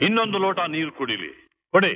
ಇನ್ನೊಂದು ಲೋಟ ನೀರು ಕುಡಿಲಿ ಕೊಡಿ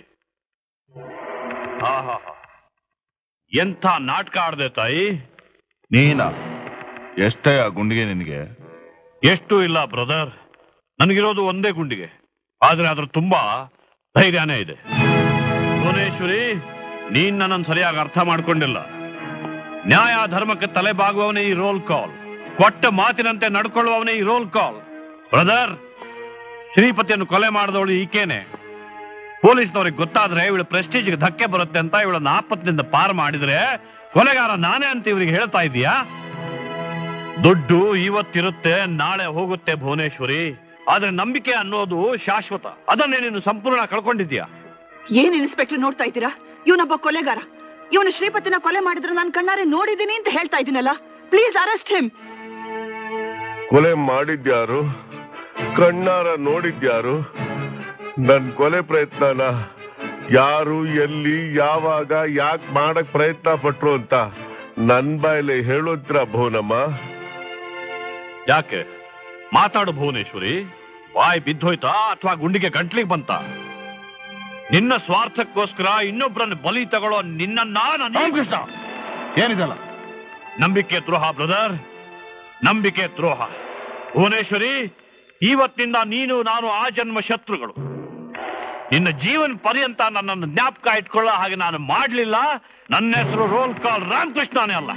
ಆಹಾಹಾ. ಎಂಥ ನಾಟಕ ಆಡ್ದೆ ತಾಯಿ ನೀನ ಎಷ್ಟೇ ಆ ಗುಂಡಿಗೆ ನಿನಗೆ ಎಷ್ಟು ಇಲ್ಲ ಬ್ರದರ್ ನನಗಿರೋದು ಒಂದೇ ಗುಂಡಿಗೆ ಆದ್ರೆ ಅದ್ರ ತುಂಬಾ ಧೈರ್ಯನೇ ಇದೆ ಭುವನೇಶ್ವರಿ ನೀನ್ ನನ್ನನ್ನು ಸರಿಯಾಗಿ ಅರ್ಥ ಮಾಡ್ಕೊಂಡಿಲ್ಲ ನ್ಯಾಯ ಧರ್ಮಕ್ಕೆ ತಲೆ ಬಾಗುವವನೇ ಈ ರೋಲ್ ಕಾಲ್ ಕೊಟ್ಟ ಮಾತಿನಂತೆ ನಡ್ಕೊಳ್ಳುವವನೇ ಈ ರೋಲ್ ಕಾಲ್ ಬ್ರದರ್ ಶ್ರೀಪತಿಯನ್ನು ಕೊಲೆ ಮಾಡಿದವಳು ಈಕೇನೆ ಪೊಲೀಸ್ನವ್ರಿಗೆ ಗೊತ್ತಾದ್ರೆ ಇವಳ ಪ್ರೆಸ್ಟೀಜ್ಗೆ ಧಕ್ಕೆ ಬರುತ್ತೆ ಅಂತ ಇವಳನ್ನ ಆಪತ್ತಿನಿಂದ ಪಾರ್ ಮಾಡಿದ್ರೆ ಕೊಲೆಗಾರ ನಾನೇ ಅಂತ ಇವ್ರಿಗೆ ಹೇಳ್ತಾ ಇದೀಯಾ ದುಡ್ಡು ಇವತ್ತಿರುತ್ತೆ ನಾಳೆ ಹೋಗುತ್ತೆ ಭುವನೇಶ್ವರಿ ಆದ್ರೆ ನಂಬಿಕೆ ಅನ್ನೋದು ಶಾಶ್ವತ ಅದನ್ನೇ ನೀನು ಸಂಪೂರ್ಣ ಕಳ್ಕೊಂಡಿದ್ಯಾ ಏನ್ ಇನ್ಸ್ಪೆಕ್ಟರ್ ನೋಡ್ತಾ ಇದ್ದೀರಾ ಇವನೊಬ್ಬ ಕೊಲೆಗಾರ ಇವನು ಶ್ರೀಪತಿನ ಕೊಲೆ ಮಾಡಿದ್ರೆ ನಾನು ಕಣ್ಣಾರೆ ನೋಡಿದ್ದೀನಿ ಅಂತ ಹೇಳ್ತಾ ಇದ್ದೀನಲ್ಲ ಪ್ಲೀಸ್ ಅರೆಸ್ಟ್ ಹಿಮ್ ಕೊಲೆ ಮಾಡಿದ್ಯಾರು ಕಣ್ಣಾರ ನೋಡಿದ್ಯಾರು ನನ್ ಕೊಲೆ ಪ್ರಯತ್ನನ ಯಾರು ಎಲ್ಲಿ ಯಾವಾಗ ಯಾಕೆ ಮಾಡಕ್ ಪ್ರಯತ್ನ ಪಟ್ರು ಅಂತ ನನ್ ಬಾಯಲ್ಲಿ ಹೇಳೋದ್ರ ಭುವನಮ್ಮ ಯಾಕೆ ಮಾತಾಡು ಭುವನೇಶ್ವರಿ ಬಾಯ್ ಬಿದ್ದೋಯ್ತಾ ಅಥವಾ ಗುಂಡಿಗೆ ಗಂಟ್ಲಿಗೆ ಬಂತ ನಿನ್ನ ಸ್ವಾರ್ಥಕ್ಕೋಸ್ಕರ ಇನ್ನೊಬ್ಬರನ್ನ ಬಲಿ ತಗೊಳ್ಳೋ ನಿನ್ನ ರಾಮಕೃಷ್ಣ ಏನಿದಲ್ಲ ನಂಬಿಕೆ ದ್ರೋಹ ಬ್ರದರ್ ನಂಬಿಕೆ ದ್ರೋಹ ಭುವನೇಶ್ವರಿ ಇವತ್ತಿನಿಂದ ನೀನು ನಾನು ಆ ಜನ್ಮ ಶತ್ರುಗಳು ನಿನ್ನ ಜೀವನ ಪರ್ಯಂತ ನನ್ನನ್ನು ಜ್ಞಾಪಕ ಇಟ್ಕೊಳ್ಳೋ ಹಾಗೆ ನಾನು ಮಾಡ್ಲಿಲ್ಲ ನನ್ನ ಹೆಸರು ರೋಲ್ ಕಾಲ್ ರಾಮಕೃಷ್ಣನೇ ಅಲ್ಲ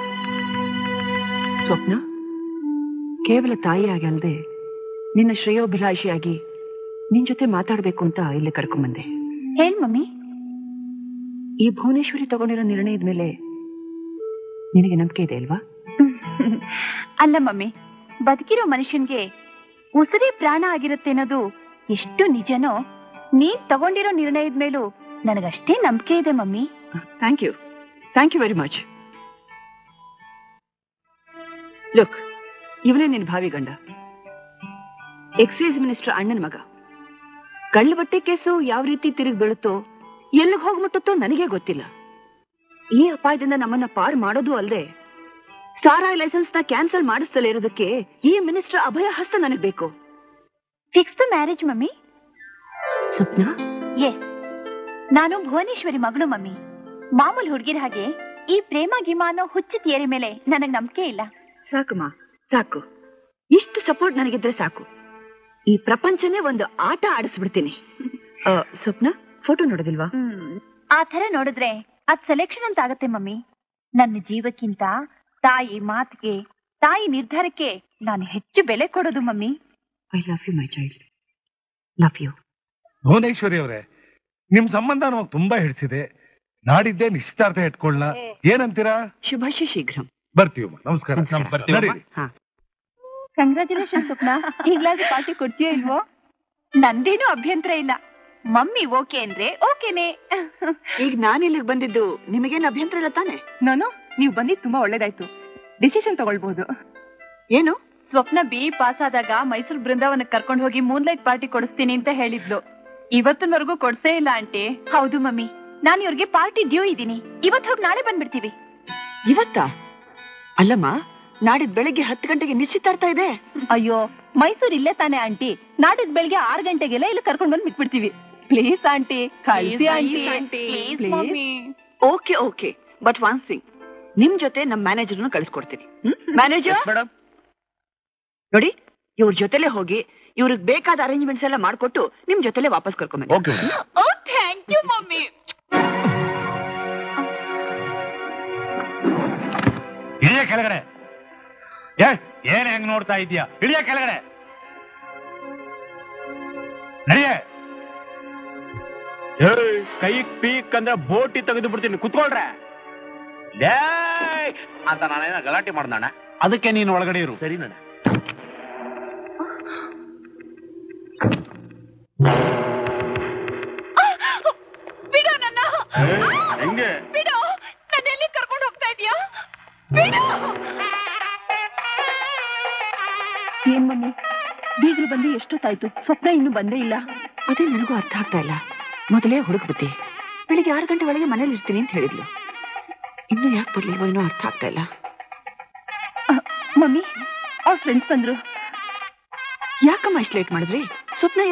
ಸ್ವಪ್ನ ಕೇವಲ ತಾಯಿಯಾಗಿ ಅಲ್ಲದೆ ನಿನ್ನ ಶ್ರೇಯೋಭಿಲಾಷಿಯಾಗಿ ನಿನ್ ಜೊತೆ ಮಾತಾಡ್ಬೇಕು ಅಂತ ಇಲ್ಲಿ ಕರ್ಕೊಂಬಂದೆ ಹೇಳ್ ಮಮ್ಮಿ ಈ ಭುವನೇಶ್ವರಿ ತಗೊಂಡಿರೋ ನಿರ್ಣಯದ ಮೇಲೆ ನಿನಗೆ ನಂಬಿಕೆ ಇದೆ ಅಲ್ವಾ ಅಲ್ಲ ಮಮ್ಮಿ ಬದುಕಿರೋ ಮನುಷ್ಯನ್ಗೆ ಉಸಿರೇ ಪ್ರಾಣ ಆಗಿರುತ್ತೆ ಅನ್ನೋದು ಎಷ್ಟು ನಿಜನೋ ನೀನ್ ತಗೊಂಡಿರೋ ನಿರ್ಣಯದ ಮೇಲೂ ನನಗಷ್ಟೇ ನಂಬಿಕೆ ಇದೆ mummy thank you thank you very much look ಇವನೇ ನಿನ್ ಭಾವಿ ಗಂಡ ಎಕ್ಸೈಸ್ ಮಿನಿಸ್ಟರ್ ಅಣ್ಣನ ಮಗ ಕಳ್ಳ ಬಟ್ಟೆ ಕೇಸು ಯಾವ ರೀತಿ ತಿರುಗಿ ಬೀಳುತ್ತೋ ಎಲ್ಲಿಗೆ ಹೋಗ್ಬಿಟ್ಟುತ್ತೋ ನನಗೆ ಗೊತ್ತಿಲ್ಲ ಈ ಅಪಾಯದಿಂದ ನಮ್ಮನ್ನ ಪಾರ್ ಮಾಡೋದು ಅಲ್ಲದೆ ಸ್ಟಾರ್ ಆಯ್ ಲೈಸೆನ್ಸ್ ನ ಕ್ಯಾನ್ಸಲ್ ಮಾಡಿಸ್ತಲೇ ಇರೋದಕ್ಕೆ ಈ ಮಿನಿಸ್ಟರ್ ಅಭಯ ಹಸ್ತ ನನಗೆ ಬೇಕು fix the marriage mummy Swapna yes ನಾನು ಭುವನೇಶ್ವರಿ ಮಗಳು ಮಮ್ಮಿ ಮಾಮೂಲು ಹುಡುಗಿರ ಹಾಗೆ ಈ ಪ್ರೇಮ ಗಿಮ ಅನ್ನೋ ಹುಚ್ಚು ತಿಯರಿ ಮೇಲೆ ನನಗ್ ನಂಬಿಕೆ ಇಲ್ಲ ಸಾಕಮ್ಮ ಸಾಕು ಇಷ್ಟು ಸಪೋರ್ಟ್ ನನಗಿದ್ರೆ ಸಾಕು ಈ ಪ್ರಪಂಚನೇ ಒಂದು ಆಟ ಆಡಿಸ್ಬಿಡ್ತೀನಿ ಆ, ಸ್ವಪ್ನ ಫೋಟೋ ನೋಡೋದಿಲ್ವಾ ಹ್ಮ್ ಆ ತರ ನೋಡಿದ್ರೆ ಅದ್ ಸೆಲೆಕ್ಷನ್ ಅಂತ ಆಗತ್ತೆ ಮಮ್ಮಿ ನನ್ನ ಜೀವಕ್ಕಿಂತ ತಾಯಿ ಮಾತಿಗೆ ತಾಯಿ ನಿರ್ಧಾರಕ್ಕೆ ನಾನು ಹೆಚ್ಚು ಬೆಲೆ ಕೊಡೋದು mummy I love you my child love you Bhuvaneshwari ಅವರೇ ನಿಮ್ ಸಂಬಂಧ ನಮಗ್ ತುಂಬಾ ಹಿಡಿಸಿದೆ ನಾಡಿದ್ದೇ ನಿಶ್ಚಿತಾರ್ಥ ಇಟ್ಕೊಳ್ಳ ಏನಂತೀರಾ ಶುಭಾಶಯ ಶೀಘ್ರಂ ಬರ್ತೀವಿ ನಮಸ್ಕಾರ ನಡೀರಿ. ಹಾ ಕಂಗ್ರಾಚುಲೇಷನ್ ಸ್ವಪ್ನ ಈಗ್ಲಾದ್ರೂ ಪಾರ್ಟಿ ಕೊಡ್ತೀಯೋ ಇಲ್ವೋ ನಂದೇನು ಅಭ್ಯಂತರ ಇಲ್ಲ ಮಮ್ಮಿ ಓಕೆ ಅಂದ್ರೆ ಓಕೆನೆ ಈಗ ನಾನು ಇಲ್ಲಿಗೆ ಬಂದಿದ್ದು ನಿಮಗೇನು ಅಭ್ಯಂತರ ಇಲ್ಲ ತಾನೆ ನಾನು ನೀವು ಬಂದಿದ್ದು ತುಂಬಾ ಒಳ್ಳೇದಾಯ್ತು ಡಿಸಿಷನ್ ತಗೊಳ್ಬಹುದು ಏನು ಸ್ವಪ್ನ ಬಿ ಪಾಸ್ ಆದಾಗ ಮೈಸೂರು ಬೃಂದಾವನಕ್ಕೆ ಕರ್ಕೊಂಡು ಹೋಗಿ ಮೂನ್ಲೈಟ್ ಪಾರ್ಟಿ ಕೊಡಿಸ್ತೀನಿ ಅಂತ ಹೇಳಿದ್ಲು ಇವತ್ತಿನವರೆಗೂ ಕೊಡ್ಸೇ ಇಲ್ಲ ಆಂಟಿ ಹೌದು ಮಮ್ಮಿ ನಾನು ಇವ್ರಿಗೆ ಪಾರ್ಟಿ ಡ್ಯೂ ಇದ್ದೀನಿ ಇವತ್ತು ಹೋಗಿ ನಾಳೆ ಬಂದ್ಬಿಡ್ತೀವಿ ಇವತ್ತಾ ಅಲ್ಲಮ್ಮ ನಾಡಿದ್ ಬೆಳಿಗ್ಗೆ ಹತ್ತು ಗಂಟೆಗೆ ನಿಶ್ಚಿತಾರ್ಥ ಇದೆ ಅಯ್ಯೋ ಮೈಸೂರು ಇಲ್ಲೇ ತಾನೆ ಆಂಟಿ ನಾಡಿದ್ ಬೆಳಿಗ್ಗೆ ಆರು ಗಂಟೆಗೆಲ್ಲ ಇಲ್ಲಿ ಕರ್ಕೊಂಡು ಬಂದ್ ಬಿಟ್ಬಿಡ್ತೀವಿ ಪ್ಲೀಸ್ ಆಂಟಿ ಕಳ್ಸಿ aunty okay okay but one thing ನಿಮ್ ಜೊತೆ ನಮ್ ಮ್ಯಾನೇಜರ್ನ ಕಳಿಸ್ಕೊಡ್ತೀನಿ ಮ್ಯಾನೇಜರ್ ಮೇಡಮ್ ನೋಡಿ ಇವ್ರ ಜೊತೆಲೆ ಹೋಗಿ ಇವ್ರಿಗೆ ಬೇಕಾದ ಅರೇಂಜ್ಮೆಂಟ್ಸ್ ಎಲ್ಲ ಮಾಡ್ಕೊಟ್ಟು ನಿಮ್ ಜೊತೆಲೆ ವಾಪಸ್ ಕರ್ಕೊಂಬನ್ನಿ okay oh thank you mummy ಇಳಿಯ ಕೆಳಗಡೆ ಏ ಏನ್ ಹೆಂಗ್ ನೋಡ್ತಾ ಇದೀಯಾ ಇಳಿಯ ಕೆಳಗಡೆ ನಡಿಯೇ ಕೈ ಪೀಕ್ ಅಂದ್ರೆ ಬೋಟಿ ತೆಗೆದು ಬಿಡ್ತೀನಿ ಕುತ್ಕೊಳ್ರೆ ಲೇ ಅಂತ ನಾನೇನ ಗಲಾಟೆ ಮಾಡ್ದಣ್ಣ ಅದಕ್ಕೆ ನೀನು ಒಳಗಡೆ ಇರು ಸರಿ ನಣ್ಣ ಬಿಡು ನನ್ನ ಹೆಂಗೆ ಬಿಡು ನನ್ನ ಎಲ್ಲಿ ಕರ್ಕೊಂಡು ಹೋಗ್ತಾ ಇದೀಯಾ ಬಿಡು ಏನ್ ಮಮ್ಮಿ ಬೀಗರು ಬಂದು ಎಷ್ಟೊತ್ತಾಯ್ತು ಸ್ವಪ್ನ ಇನ್ನು ಬಂದೇ ಇಲ್ಲ ಅದೇ ನನಗೂ ಅರ್ಥ ಆಗ್ತಾ ಇಲ್ಲ ಮೊದಲೇ ಹುಡುಕ್ಬಿಟ್ಟೆ ಬೆಳಿಗ್ಗೆ ಆರು ಗಂಟೆ ಒಳಗೆ ಮನೇಲಿ ಇರ್ತೀನಿ ಅಂತ ಹೇಳಿದ್ಲು ಇನ್ನು ಯಾಕೆ ಬರ್ಲಿಲ್ವೋ ಏನೋ ಅರ್ಥ ಆಗ್ತಾ ಇಲ್ಲ ಮಮ್ಮಿ ಅವ್ರ ಫ್ರೆಂಡ್ಸ್ ಬಂದ್ರು ಯಾಕಮ್ಮ ಇಷ್ಟು ಲೇಟ್ ಮಾಡಿದ್ರಿ ಸ್ವಪ್ನ